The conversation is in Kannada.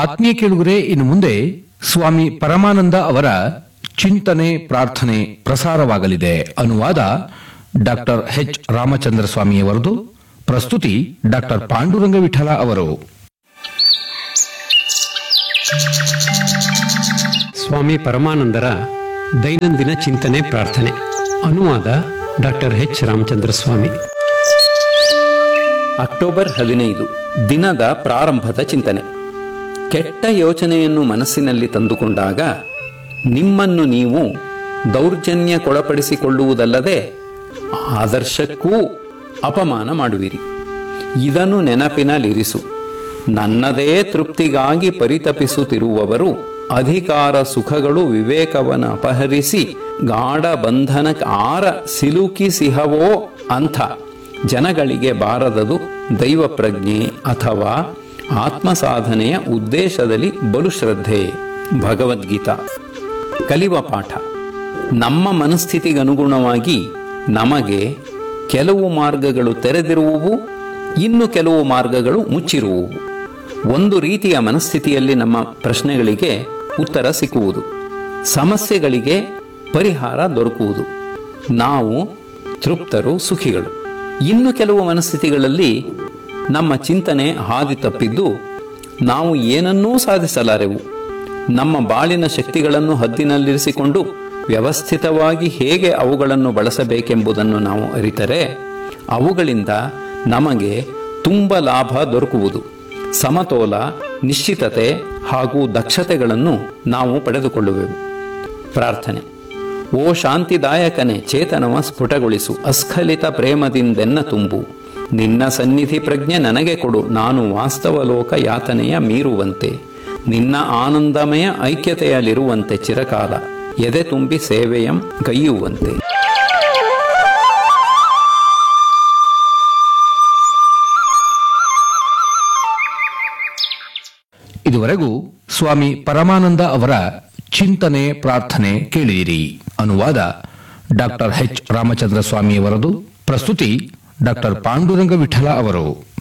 ಆತ್ಮೀಯ ಕೇಳುಗರೆ ಇನ್ನು ಮುಂದೆ ಸ್ವಾಮಿ ಪರಮಾನಂದ ಅವರ ಚಿಂತನೆ ಪ್ರಾರ್ಥನೆ ಪ್ರಸಾರವಾಗಲಿದೆ ಅನುವಾದ ಡಾಕ್ಟರ್ ಎಚ್ ರಾಮಚಂದ್ರ ಸ್ವಾಮಿಯವರದು ಪ್ರಸ್ತುತಿ ಡಾಕ್ಟರ್ ಪಾಂಡುರಂಗ ವಿಠಲ ಅವರು ಸ್ವಾಮಿ ಪರಮಾನಂದರ ದೈನಂದಿನ ಚಿಂತನೆ ಪ್ರಾರ್ಥನೆ ಅನುವಾದ doctor H Ramachandra Swamy October ಹದಿನೈದು ದಿನದ ಪ್ರಾರಂಭದ ಚಿಂತನೆ ಕೆಟ್ಟ ಯೋಚನೆಯನ್ನು ಮನಸ್ಸಿನಲ್ಲಿ ತಂದುಕೊಂಡಾಗ ನಿಮ್ಮನ್ನು ನೀವು ದೌರ್ಜನ್ಯಕ್ಕೊಳಪಡಿಸಿಕೊಳ್ಳುವುದಲ್ಲದೆ ಆದರ್ಶಕ್ಕೂ ಅಪಮಾನ ಮಾಡುವಿರಿ ಇದನ್ನು ನೆನಪಿನಲ್ಲಿರಿಸು ನನ್ನದೇ ತೃಪ್ತಿಗಾಗಿ ಪರಿತಪಿಸುತ್ತಿರುವವರು ಅಧಿಕಾರ ಸುಖಗಳು ವಿವೇಕವನ್ನು ಅಪಹರಿಸಿ ಗಾಢ ಬಂಧನ ಆರ ಸಿಲುಕಿಸಿಹವೋ ಅಂಥ ಜನಗಳಿಗೆ ಬಾರದದು ದೈವ ಪ್ರಜ್ಞೆ ಅಥವಾ ಆತ್ಮ ಸಾಧನೆಯ ಉದ್ದೇಶದಲ್ಲಿ ಬಲು ಶ್ರದ್ಧೆ ಭಗವದ್ಗೀತಾ ಕಲಿವ ಪಾಠ ನಮ್ಮ ಮನಸ್ಥಿತಿಗನುಗುಣವಾಗಿ ನಮಗೆ ಕೆಲವು ಮಾರ್ಗಗಳು ತೆರೆದಿರುವುವು ಇನ್ನು ಕೆಲವು ಮಾರ್ಗಗಳು ಮುಚ್ಚಿರುವುವು ಒಂದು ರೀತಿಯ ಮನಸ್ಥಿತಿಯಲ್ಲಿ ನಮ್ಮ ಪ್ರಶ್ನೆಗಳಿಗೆ ಉತ್ತರ ಸಿಕ್ಕುವುದು ಸಮಸ್ಯೆಗಳಿಗೆ ಪರಿಹಾರ ದೊರಕುವುದು ನಾವು ತೃಪ್ತರು ಸುಖಿಗಳು ಇನ್ನು ಕೆಲವು ಮನಸ್ಥಿತಿಗಳಲ್ಲಿ ನಮ್ಮ ಚಿಂತನೆ ಹಾದಿ ತಪ್ಪಿದ್ದು ನಾವು ಏನನ್ನೂ ಸಾಧಿಸಲಾರೆವು ನಮ್ಮ ಬಾಳಿನ ಶಕ್ತಿಗಳನ್ನು ಹದ್ದಿನಲ್ಲಿರಿಸಿಕೊಂಡು ವ್ಯವಸ್ಥಿತವಾಗಿ ಹೇಗೆ ಅವುಗಳನ್ನು ಬಳಸಬೇಕೆಂಬುದನ್ನು ನಾವು ಅರಿತರೆ ಅವುಗಳಿಂದ ನಮಗೆ ತುಂಬ ಲಾಭ ದೊರಕುವುದು ಸಮತೋಲ ನಿಶ್ಚಿತತೆ ಹಾಗೂ ದಕ್ಷತೆಗಳನ್ನು ನಾವು ಪಡೆದುಕೊಳ್ಳುವೆವು ಪ್ರಾರ್ಥನೆ ಓ ಶಾಂತಿದಾಯಕನೇ ಚೇತನವ ಸ್ಫುಟಗೊಳಿಸು ಅಸ್ಖಲಿತ ಪ್ರೇಮದಿಂದೆನ್ನ ತುಂಬು ನಿನ್ನ ಸನ್ನಿಧಿ ಪ್ರಜ್ಞೆ ನನಗೆ ಕೊಡು ನಾನು ವಾಸ್ತವ ಲೋಕ ಯಾತನೆಯ ಮೀರುವಂತೆ ನಿನ್ನ ಆನಂದಮಯ ಐಕ್ಯತೆಯಲ್ಲಿರುವಂತೆ ಚಿರಕಾಲ ಎದೆ ತುಂಬಿ ಸೇವೆಯಂ ಗೈಯುವಂತೆ ಇದುವರೆಗೂ ಸ್ವಾಮಿ ಪರಮಾನಂದ ಅವರ ಚಿಂತನೆ ಪ್ರಾರ್ಥನೆ ಕೇಳಿದಿರಿ ಅನುವಾದ ಡಾಕ್ಟರ್ ಎಚ್ ರಾಮಚಂದ್ರ ಸ್ವಾಮಿಯವರದು ಪ್ರಸ್ತುತಿ ಡಾಕ್ಟರ್ ಪಾಂಡುರಂಗ ವಿಠಲ ಅವರು